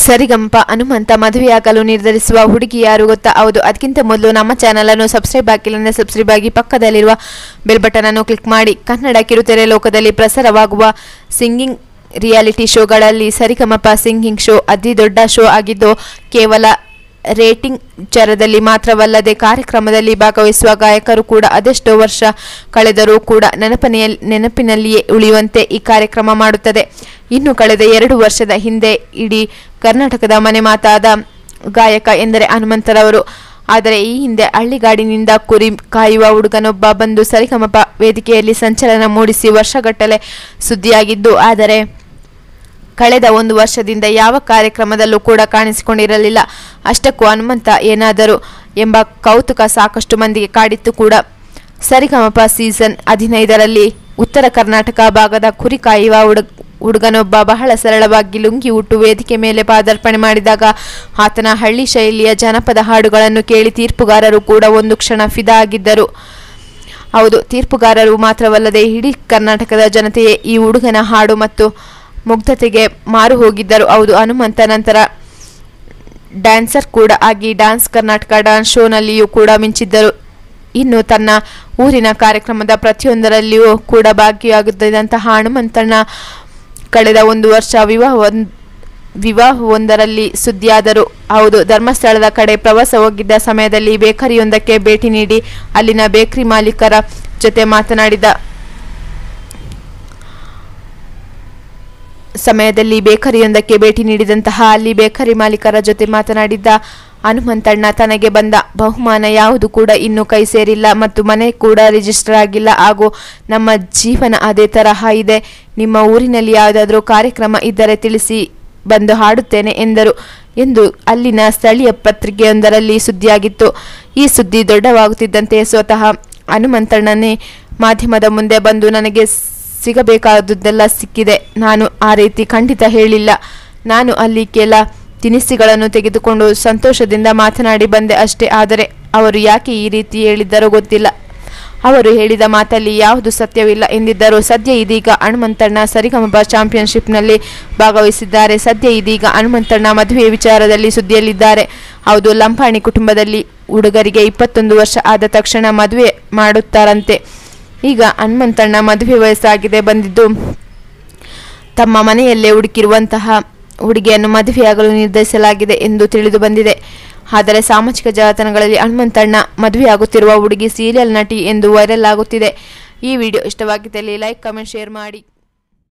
ಸರಿಗಂಪ ಹನುಮಂತ ಮದುವೆಯಾಗಲು ನಿರ್ಧರಿಸುವ ಹುಡುಗಿ ಯಾರು ಗೊತ್ತಾ ಹೌದು ಅದಕ್ಕಿಂತ ಮೊದಲು ನಮ್ಮ ಚಾನಲ್ ಅನ್ನು ಸಬ್ಸ್ಕ್ರೈಬ್ ಆಗಿಲ್ಲ ಸಬ್ಸ್ಕ್ರೈಬ್ ಆಗಿ ಪಕ್ಕದಲ್ಲಿರುವ ಬೆಲ್ ಬಟನ್ ಅನ್ನು ಕ್ಲಿಕ್ ಮಾಡಿ ಕನ್ನಡ ಕಿರುತೆರೆ ಲೋಕದಲ್ಲಿ ಪ್ರಸಾರವಾಗುವ ಸಿಂಗಿಂಗ್ ರಿಯಾಲಿಟಿ ಶೋಗಳಲ್ಲಿ ಸರಿಗಮಪ ಸಿಂಗಿಂಗ್ ಶೋ ಅತಿ ದೊಡ್ಡ ಶೋ ಆಗಿದ್ದು ಕೇವಲ ರೇಟಿಂಗ್ ಚರದಲ್ಲಿ ಮಾತ್ರವಲ್ಲದೆ ಕಾರ್ಯಕ್ರಮದಲ್ಲಿ ಭಾಗವಹಿಸುವ ಗಾಯಕರು ಕೂಡ ಅದೆಷ್ಟೋ ವರ್ಷ ಕಳೆದರೂ ಕೂಡ ನೆನಪನೆಯ ನೆನಪಿನಲ್ಲಿಯೇ ಉಳಿಯುವಂತೆ ಈ ಕಾರ್ಯಕ್ರಮ ಮಾಡುತ್ತದೆ ಇನ್ನು ಕಳೆದ ಎರಡು ವರ್ಷದ ಹಿಂದೆ ಇಡೀ ಕರ್ನಾಟಕದ ಮನೆ ಮಾತಾದ ಗಾಯಕ ಎಂದರೆ ಹನುಮಂತರವರು ಆದರೆ ಈ ಹಿಂದೆ ಹಳ್ಳಿಗಾಡಿನಿಂದ ಕುರಿ ಕಾಯುವ ಹುಡುಗನೊಬ್ಬ ಬಂದು ಸರಿಗಮಪ ವೇದಿಕೆಯಲ್ಲಿ ಸಂಚಲನ ಮೂಡಿಸಿ ವರ್ಷಗಟ್ಟಲೆ ಸುದ್ದಿಯಾಗಿದ್ದು ಆದರೆ ಕಳೆದ ಒಂದು ವರ್ಷದಿಂದ ಯಾವ ಕಾರ್ಯಕ್ರಮದಲ್ಲೂ ಕೂಡ ಕಾಣಿಸಿಕೊಂಡಿರಲಿಲ್ಲ ಅಷ್ಟಕ್ಕೂ ಹನುಮಂತ ಏನಾದರೂ ಎಂಬ ಕೌತುಕ ಸಾಕಷ್ಟು ಮಂದಿಗೆ ಕಾಡಿತ್ತು ಕೂಡ ಸರಿಗಮಪ ಸೀಸನ್ ಹದಿನೈದರಲ್ಲಿ ಉತ್ತರ ಕರ್ನಾಟಕ ಭಾಗದ ಕುರಿ ಕಾಯುವ ಹುಡುಗ ಹುಡುಗನೊಬ್ಬ ಬಹಳ ಸರಳವಾಗಿ ಲುಂಗಿ ಉಟ್ಟು ವೇದಿಕೆ ಮೇಲೆ ಪಾದಾರ್ಪಣೆ ಮಾಡಿದಾಗ ಆತನ ಹಳ್ಳಿ ಶೈಲಿಯ ಜನಪದ ಹಾಡುಗಳನ್ನು ಕೇಳಿ ತೀರ್ಪುಗಾರರು ಕೂಡ ಒಂದು ಕ್ಷಣ ಫಿದಾ ಆಗಿದ್ದರು ಹೌದು ತೀರ್ಪುಗಾರರು ಮಾತ್ರವಲ್ಲದೆ ಇಡೀ ಕರ್ನಾಟಕದ ಜನತೆಯೇ ಈ ಹುಡುಗನ ಹಾಡು ಮತ್ತು ಮುಗ್ಧತೆಗೆ ಮಾರು ಹೋಗಿದ್ದರು ಹೌದು ಹನುಮಂತ ನಂತರ ಡ್ಯಾನ್ಸರ್ ಕೂಡ ಆಗಿ ಡ್ಯಾನ್ಸ್ ಕರ್ನಾಟಕ ಡ್ಯಾನ್ಸ್ ಶೋನಲ್ಲಿಯೂ ಕೂಡ ಮಿಂಚಿದ್ದರು ಇನ್ನು ತನ್ನ ಊರಿನ ಕಾರ್ಯಕ್ರಮದ ಪ್ರತಿಯೊಂದರಲ್ಲಿಯೂ ಕೂಡ ಭಾಗಿಯಾಗುತ್ತಿದ್ದಂತಹ ಹನುಮಂತಣ್ಣ ಕಳೆದ ಒಂದು ವರ್ಷ ವಿವಾಹ ಒಂದ್- ವಿವಾಹವೊಂದರಲ್ಲಿ ಸುದ್ದಿಯಾದರು ಹೌದು ಧರ್ಮಸ್ಥಳದ ಕಡೆ ಪ್ರವಾಸ ಹೋಗಿದ್ದ ಸಮಯದಲ್ಲಿ ಬೇಕರಿಯೊಂದಕ್ಕೆ ಭೇಟಿ ನೀಡಿ ಅಲ್ಲಿನ ಬೇಕರಿ ಮಾಲೀಕರ ಜೊತೆ ಮಾತನಾಡಿದ ಸಮಯದಲ್ಲಿ ಬೇಕರಿಯೊಂದಕ್ಕೆ ಭೇಟಿ ನೀಡಿದಂತಹ ಅಲ್ಲಿ ಬೇಕರಿ ಮಾಲೀಕರ ಜೊತೆ ಮಾತನಾಡಿದ್ದ ಹನುಮಂತಣ್ಣ ತನಗೆ ಬಂದ ಬಹುಮಾನ ಯಾವುದು ಕೂಡ ಇನ್ನೂ ಕೈ ಸೇರಿಲ್ಲ ಮತ್ತು ಮನೆ ಕೂಡ ರಿಜಿಸ್ಟರ್ ಆಗಿಲ್ಲ ಹಾಗೂ ನಮ್ಮ ಜೀವನ ಅದೇ ತರಹ ಇದೆ ನಿಮ್ಮ ಊರಿನಲ್ಲಿ ಯಾವುದಾದ್ರೂ ಕಾರ್ಯಕ್ರಮ ಇದ್ದರೆ ತಿಳಿಸಿ ಬಂದು ಹಾಡುತ್ತೇನೆ ಎಂದರು ಎಂದು ಅಲ್ಲಿನ ಸ್ಥಳೀಯ ಪತ್ರಿಕೆಯೊಂದರಲ್ಲಿ ಸುದ್ದಿಯಾಗಿತ್ತು ಈ ಸುದ್ದಿ ದೊಡ್ಡವಾಗುತ್ತಿದ್ದಂತೆ ಸ್ವತಃ ಹನುಮಂತಣ್ಣನೇ ಮಾಧ್ಯಮದ ಮುಂದೆ ಬಂದು ನನಗೆ ಸಿಗಬೇಕಾದುದೆಲ್ಲ ಸಿಕ್ಕಿದೆ ನಾನು ಆ ರೀತಿ ಖಂಡಿತ ಹೇಳಿಲ್ಲ ನಾನು ಅಲ್ಲಿ ಕೆಲ ತಿನಿಸುಗಳನ್ನು ತೆಗೆದುಕೊಂಡು ಸಂತೋಷದಿಂದ ಮಾತನಾಡಿ ಬಂದೆ ಅಷ್ಟೇ ಆದರೆ ಅವರು ಯಾಕೆ ಈ ರೀತಿ ಹೇಳಿದ್ದರೋ ಗೊತ್ತಿಲ್ಲ ಅವರು ಹೇಳಿದ ಮಾತಲ್ಲಿ ಯಾವುದು ಸತ್ಯವಿಲ್ಲ ಎಂದಿದ್ದರು ಸದ್ಯ ಇದೀಗ ಹನುಮಂತಣ್ಣ ಸರಿಗಮಪ ಚಾಂಪಿಯನ್ಶಿಪ್ನಲ್ಲಿ ಭಾಗವಹಿಸಿದ್ದಾರೆ ಸದ್ಯ ಇದೀಗ ಹನುಮಂತಣ್ಣ ಮದುವೆ ವಿಚಾರದಲ್ಲಿ ಸುದ್ದಿಯಲ್ಲಿದ್ದಾರೆ ಹೌದು ಲಂಬಾಣಿ ಕುಟುಂಬದಲ್ಲಿ ಹುಡುಗರಿಗೆ ಇಪ್ಪತ್ತೊಂದು ವರ್ಷ ಆದ ತಕ್ಷಣ ಮದುವೆ ಮಾಡುತ್ತಾರಂತೆ ಈಗ ಹನುಮಂತಣ್ಣ ಮದುವೆ ವಯಸ್ಸಾಗಿದೆ ಬಂದಿದ್ದು ತಮ್ಮ ಮನೆಯಲ್ಲೇ ಹುಡುಕಿರುವಂತಹ ಹುಡುಗಿಯನ್ನು ಮದುವೆಯಾಗಲು ನಿರ್ಧರಿಸಲಾಗಿದೆ ಎಂದು ತಿಳಿದು ಬಂದಿದೆ ಆದರೆ ಸಾಮಾಜಿಕ ಜಾಲತಾಣಗಳಲ್ಲಿ ಹನುಮಂತಣ್ಣ ಮದುವೆಯಾಗುತ್ತಿರುವ ಹುಡುಗಿ ಸೀರಿಯಲ್ ನಟಿ ಎಂದು ವೈರಲ್ ಆಗುತ್ತಿದೆ ಈ ವಿಡಿಯೋ ಇಷ್ಟವಾಗಿದ್ದಲ್ಲಿ ಲೈಕ್ ಕಮೆಂಟ್ ಶೇರ್ ಮಾಡಿ